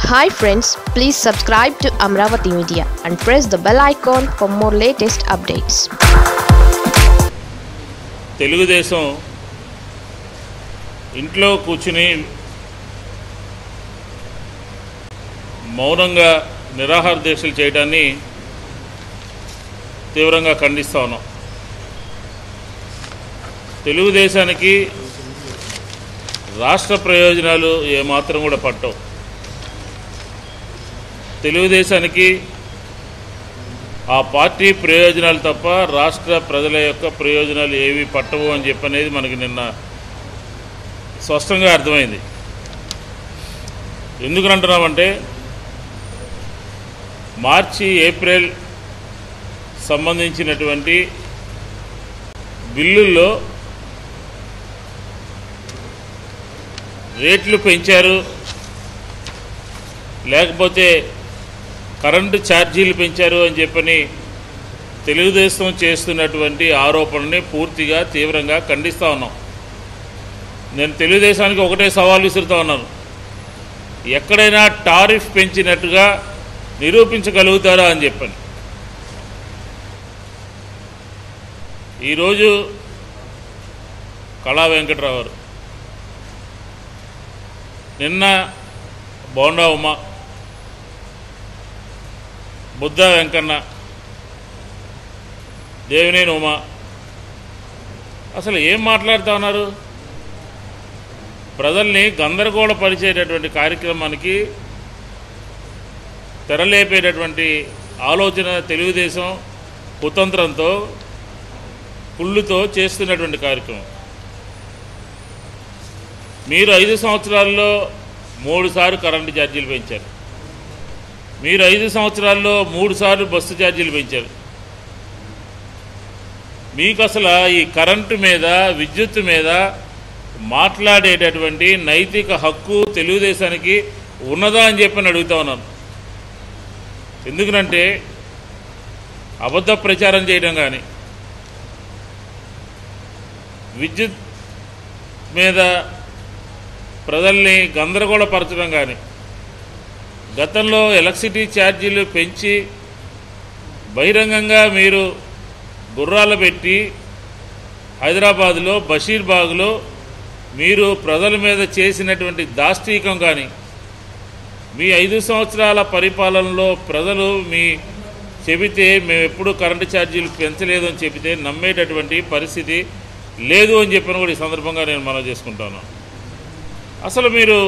hi friends please subscribe to Amaravati media and press the bell icon for more latest updates Telugu Desam ఇంట్లో కూర్చుని మౌనంగా నిరాహార దీక్షలు చేయడాన్ని తీవ్రంగా ఖండిస్తా ఉన్నాం తెలుగుదేశానికి రాష్ట్ర ప్రయోజనాలు ఏమాత్రం కూడా పట్టవు తెలుగుదేశానికి ఆ పార్టీ ప్రయోజనాలు తప్ప రాష్ట్ర ప్రజల యొక్క ప్రయోజనాలు ఏవి పట్టవు అని చెప్పనేది మనకి నిన్న స్పష్టంగా అర్థమైంది ఎందుకు అంటున్నామంటే మార్చి ఏప్రిల్ సంబంధించినటువంటి బిల్లుల్లో రేట్లు పెంచారు లేకపోతే కరెంటు ఛార్జీలు పెంచారు అని చెప్పని తెలుగుదేశం చేస్తున్నటువంటి ఆరోపణని పూర్తిగా తీవ్రంగా ఖండిస్తూ ఉన్నాం నేను తెలుగుదేశానికి ఒకటే సవాల్ విసురుతా ఉన్నాను ఎక్కడైనా టారిఫ్ పెంచినట్టుగా నిరూపించగలుగుతారా అని చెప్పని ఈరోజు కళా వెంకట్రావు గారు నిన్న బోండా ఉమా బుద్ధ వెంకన్న దేవినేని ఉమా అసలు ఏం మాట్లాడుతూ ఉన్నారు ప్రజల్ని గందరగోళపరిచేటటువంటి కార్యక్రమానికి తెరలేపేటటువంటి ఆలోచన తెలుగుదేశం కుతంత్రంతో కుళ్ళుతో చేస్తున్నటువంటి కార్యక్రమం మీరు ఐదు సంవత్సరాల్లో మూడు సార్లు కరెంటు ఛార్జీలు పెంచారు మీరు ఐదు సంవత్సరాల్లో మూడు సార్లు బస్సు ఛార్జీలు పెంచారు మీకు అసలు ఈ కరెంటు మీద విద్యుత్ మీద మాట్లాడేటటువంటి నైతిక హక్కు తెలుగుదేశానికి ఉన్నదా అని చెప్పని అడుగుతా ఉన్నాను ఎందుకనంటే అబద్ధ ప్రచారం చేయడం కానీ విద్యుత్ మీద ప్రజల్ని గందరగోళపరచడం కానీ గతంలో ఎలక్ట్రిసిటీ ఛార్జీలు పెంచి బహిరంగంగా మీరు గుర్రాలు పెట్టి హైదరాబాదులో బషీర్బాగ్లో మీరు ప్రజల మీద చేసినటువంటి దాష్టీకం కానీ మీ ఐదు సంవత్సరాల పరిపాలనలో ప్రజలు మీ చెబితే మేము ఎప్పుడు కరెంటు ఛార్జీలు పెంచలేదు అని చెబితే నమ్మేటటువంటి పరిస్థితి లేదు అని చెప్పిన కూడా ఈ సందర్భంగా నేను మనం చేసుకుంటాను అసలు మీరు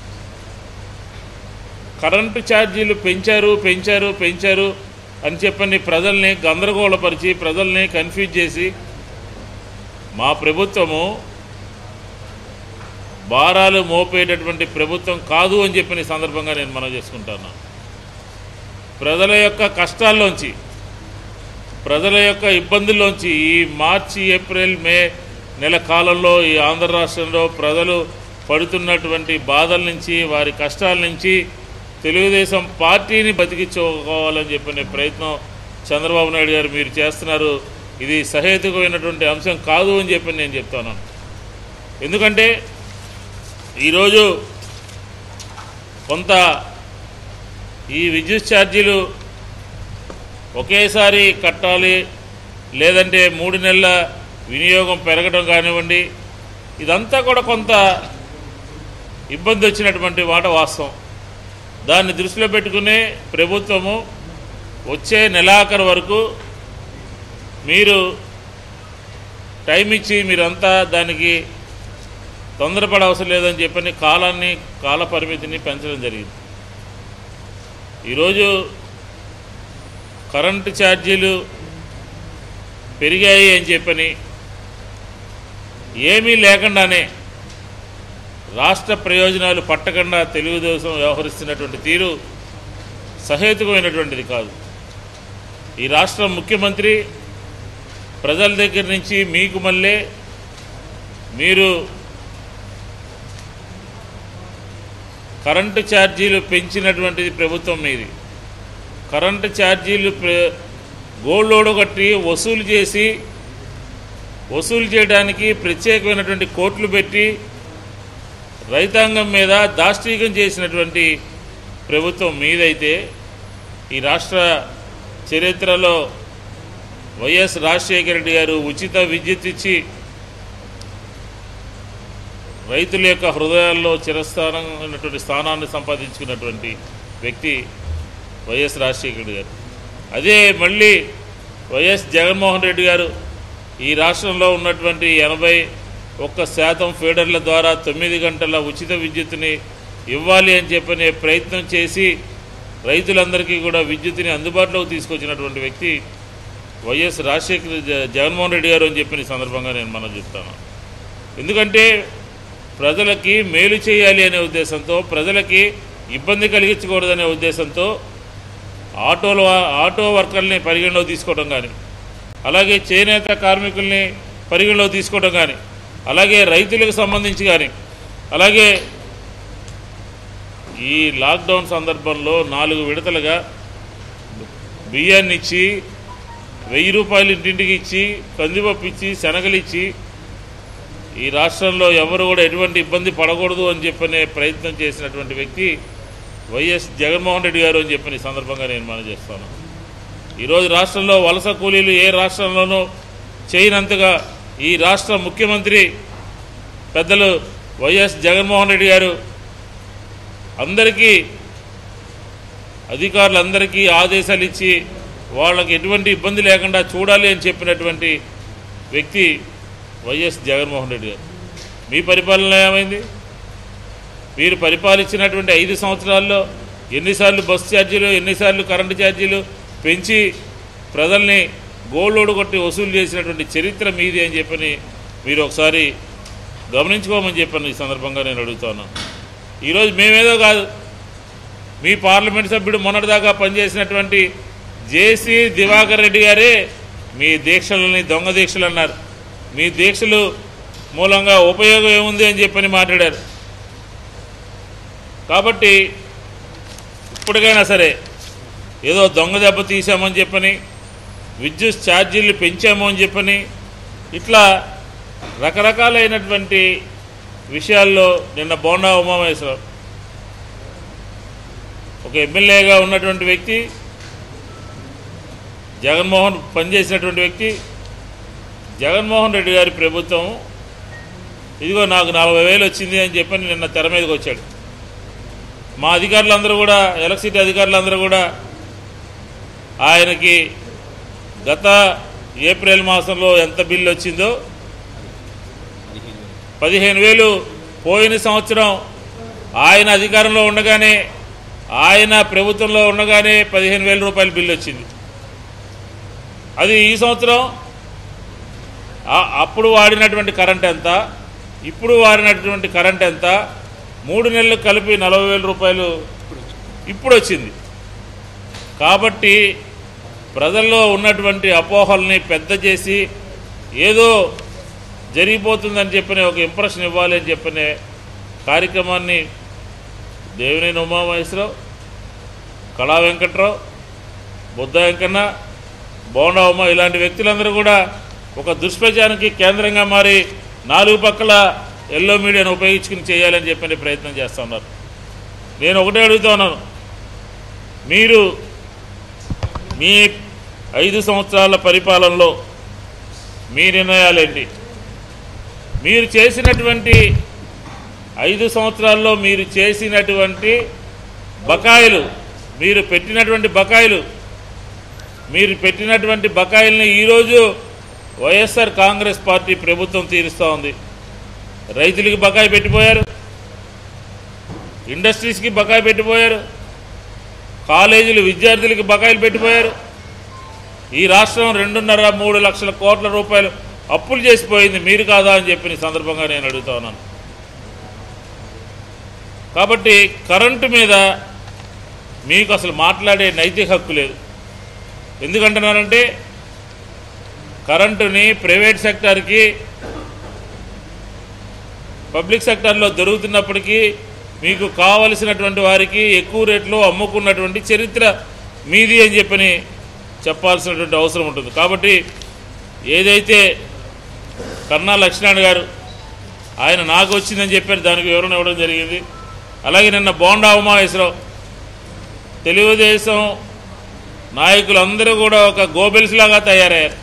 కరెంటు ఛార్జీలు పెంచారు పెంచారు పెంచారు అని చెప్పని ప్రజల్ని గందరగోళపరిచి ప్రజల్ని కన్ఫ్యూజ్ చేసి మా ప్రభుత్వము భారాలు మోపేటటువంటి ప్రభుత్వం కాదు అని చెప్పిన ఈ సందర్భంగా నేను మనం చేసుకుంటాను ప్రజల యొక్క కష్టాల్లోంచి ప్రజల యొక్క ఇబ్బందుల్లోంచి ఈ మార్చి ఏప్రిల్ మే నెల కాలంలో ఈ ఆంధ్ర రాష్ట్రంలో ప్రజలు పడుతున్నటువంటి బాధల నుంచి వారి కష్టాల నుంచి తెలుగుదేశం పార్టీని బతికించుకోవాలని చెప్పిన ప్రయత్నం చంద్రబాబు నాయుడు గారు మీరు చేస్తున్నారు ఇది సహేతుకమైనటువంటి అంశం కాదు అని చెప్పి నేను చెప్తాను ఎందుకంటే ఈరోజు కొంత ఈ విద్యుత్ ఛార్జీలు ఒకేసారి కట్టాలి లేదంటే మూడు నెలల వినియోగం పెరగడం కానివ్వండి ఇదంతా కూడా కొంత ఇబ్బంది వచ్చినటువంటి మాట వాస్తవం దాన్ని దృష్టిలో పెట్టుకునే ప్రభుత్వము వచ్చే నెలాఖరు వరకు మీరు టైం ఇచ్చి మీరంతా దానికి తొందరపడ అవసరం లేదని చెప్పని కాలాన్ని కాల పరిమితిని పెంచడం జరిగింది ఈరోజు కరెంటు ఛార్జీలు పెరిగాయి అని చెప్పని ఏమీ లేకుండానే రాష్ట్ర ప్రయోజనాలు పట్టకుండా తెలుగుదేశం వ్యవహరిస్తున్నటువంటి తీరు సహేతుకమైనటువంటిది కాదు ఈ రాష్ట్ర ముఖ్యమంత్రి ప్రజల దగ్గర నుంచి మీకు మళ్ళీ మీరు కరెంటు ఛార్జీలు పెంచినటువంటిది ప్రభుత్వం మీది కరెంటు ఛార్జీలు ప్ర- గోల్డ్ లోడ్ కట్టి వసూలు చేసి వసూలు చేయడానికి ప్రత్యేకమైనటువంటి కోట్లు పెట్టి రైతాంగం మీద దాష్టీకం చేసినటువంటి ప్రభుత్వం మీదైతే ఈ రాష్ట్ర చరిత్రలో వైఎస్ రాజశేఖర రెడ్డి గారు ఉచిత విద్యుత్ ఇచ్చి రైతుల యొక్క హృదయాల్లో చిరస్థానమైనటువంటి స్థానాన్ని సంపాదించుకున్నటువంటి వ్యక్తి వైఎస్ రాజశేఖర రెడ్డి గారు అదే మళ్ళీ వైఎస్ జగన్మోహన్ రెడ్డి గారు ఈ రాష్ట్రంలో ఉన్నటువంటి ఎనభై ఒక్క శాతం ఫీడర్ల ద్వారా తొమ్మిది గంటల ఉచిత విద్యుత్తుని ఇవ్వాలి అని చెప్పనే ప్రయత్నం చేసి రైతులందరికీ కూడా విద్యుత్తుని అందుబాటులోకి తీసుకొచ్చినటువంటి వ్యక్తి వైఎస్ రాజశేఖర జ- జగన్మోహన్ రెడ్డి గారు అని చెప్పిన ఈ సందర్భంగా నేను మనం చెప్తాను ఎందుకంటే ప్రజలకి మేలు చేయాలి అనే ఉద్దేశంతో ప్రజలకి ఇబ్బంది కలిగించకూడదనే ఉద్దేశంతో ఆటోల ఆటో వర్కర్ని పరిగణలో తీసుకోవడం కానీ అలాగే చేనేత కార్మికుల్ని పరిగణలో తీసుకోవడం కానీ అలాగే రైతులకు సంబంధించి కానీ అలాగే ఈ లాక్డౌన్ సందర్భంలో నాలుగు విడతలుగా బియ్యాన్ని ఇచ్చి వెయ్యి రూపాయలు ఇంటింటికి ఇచ్చి కందిపప్పు ఇచ్చి శనగలు ఇచ్చి ఈ రాష్ట్రంలో ఎవరు కూడా ఎటువంటి ఇబ్బంది పడకూడదు అని చెప్పనే ప్రయత్నం చేసినటువంటి వ్యక్తి వైఎస్ జగన్మోహన్ రెడ్డి గారు అని చెప్పిన ఈ సందర్భంగా నేను మనం చేస్తాను ఈరోజు రాష్ట్రంలో వలస కూలీలు ఏ రాష్ట్రంలోనూ చేయనంతగా ఈ రాష్ట్ర ముఖ్యమంత్రి పెద్దలు వైఎస్ జగన్మోహన్ రెడ్డి గారు అందరికీ అధికారులందరికీ ఆదేశాలు ఇచ్చి వాళ్ళకి ఎటువంటి ఇబ్బంది లేకుండా చూడాలి అని చెప్పినటువంటి వ్యక్తి వైఎస్ జగన్మోహన్ రెడ్డి గారు మీ పరిపాలన ఏమైంది మీరు పరిపాలించినటువంటి ఐదు సంవత్సరాల్లో ఎన్నిసార్లు బస్సు ఛార్జీలు ఎన్నిసార్లు కరెంటు ఛార్జీలు పెంచి ప్రజల్ని గోల్లోడు కొట్టి వసూలు చేసినటువంటి చరిత్ర మీది అని చెప్పని మీరు ఒకసారి గమనించుకోమని చెప్పాను ఈ సందర్భంగా నేను అడుగుతాను ఈరోజు మేమేదో కాదు మీ పార్లమెంట్ సభ్యుడు మొన్నటిదాకా పనిచేసినటువంటి జేసీ దివాకర్ రెడ్డి గారే మీ దీక్షలని దొంగ దీక్షలు అన్నారు మీ దీక్షలు మూలంగా ఉపయోగం ఏముంది అని చెప్పని మాట్లాడారు కాబట్టి ఇప్పటికైనా సరే ఏదో దొంగ దెబ్బ తీసామని చెప్పని విద్యుత్ ఛార్జీలు పెంచాము అని చెప్పని ఇట్లా రకరకాలైనటువంటి విషయాల్లో నిన్న బోండా ఉమామహేశ్వరరావు ఒక ఎమ్మెల్యేగా ఉన్నటువంటి వ్యక్తి జగన్మోహన్ పనిచేసినటువంటి వ్యక్తి జగన్మోహన్ రెడ్డి గారి ప్రభుత్వం ఇదిగో నాకు నలభై వేలు వచ్చింది అని చెప్పని నిన్న తెర మీదకి వచ్చాడు మా అధికారులందరూ కూడా ఎలక్ట్రిసిటీ అధికారులందరూ కూడా ఆయనకి గత ఏప్రిల్ మాసంలో ఎంత బిల్లు వచ్చిందో పదిహేను వేలు పోయిన సంవత్సరం ఆయన అధికారంలో ఉండగానే ఆయన ప్రభుత్వంలో ఉండగానే పదిహేను వేల రూపాయల బిల్లు వచ్చింది అది ఈ సంవత్సరం ఆ- అప్పుడు వాడినటువంటి కరెంట్ ఎంత ఇప్పుడు వాడినటువంటి కరెంట్ ఎంత మూడు నెలలు కలిపి నలభై వేల రూపాయలు ఇప్పుడు వచ్చింది కాబట్టి ప్రజల్లో ఉన్నటువంటి అపోహల్ని పెద్ద చేసి ఏదో జరిగిపోతుందని చెప్పిన ఒక ఇంప్రెషన్ ఇవ్వాలి అని చెప్పిన కార్యక్రమాన్ని దేవినేని ఉమామహేశ్వరరావు కళా వెంకట్రావు బుద్ధ వెంకన్న బోండా ఉమ ఇలాంటి వ్యక్తులందరూ కూడా ఒక దుష్ప్రచారానికి కేంద్రంగా మారి నాలుగు పక్కల ఎల్లో మీడియాను ఉపయోగించుకుని చేయాలని చెప్పిన ప్రయత్నం చేస్తూ ఉన్నారు నేను ఒకటే అడుగుతా ఉన్నాను మీరు మీ ఐదు సంవత్సరాల పరిపాలనలో మీ నిర్ణయాలేంటి మీరు చేసినటువంటి ఐదు సంవత్సరాల్లో మీరు చేసినటువంటి బకాయిలు మీరు పెట్టినటువంటి బకాయిలు మీరు పెట్టినటువంటి బకాయిల్ని ఈరోజు వైఎస్ఆర్ కాంగ్రెస్ పార్టీ ప్రభుత్వం తీరుస్తూ ఉంది రైతులకి బకాయి పెట్టిపోయారు ఇండస్ట్రీస్కి బకాయి పెట్టిపోయారు కాలేజీలు విద్యార్థులకి బకాయిలు పెట్టిపోయారు ఈ రాష్ట్రం రెండున్నర మూడు లక్షల కోట్ల రూపాయలు అప్పులు చేసిపోయింది మీరు కాదా అని చెప్పిన ఈ సందర్భంగా నేను అడుగుతా ఉన్నాను కాబట్టి కరెంటు మీద మీకు అసలు మాట్లాడే నైతిక హక్కు లేదు ఎందుకంటున్నారంటే కరెంటుని ప్రైవేట్ సెక్టార్కి పబ్లిక్ సెక్టార్లో దొరుకుతున్నప్పటికీ మీకు కావలసినటువంటి వారికి ఎక్కువ రేట్లో అమ్ముకున్నటువంటి చరిత్ర మీది అని చెప్పని చెప్పాల్సినటువంటి అవసరం ఉంటుంది కాబట్టి ఏదైతే కన్నా లక్ష్మణ్ గారు ఆయన నాకు వచ్చిందని చెప్పారు దానికి వివరణ ఇవ్వడం జరిగింది అలాగే నిన్న బోండా ఉమామేశ్వరరావు తెలుగుదేశం నాయకులందరూ కూడా ఒక గోబెల్స్ లాగా తయారయ్యారు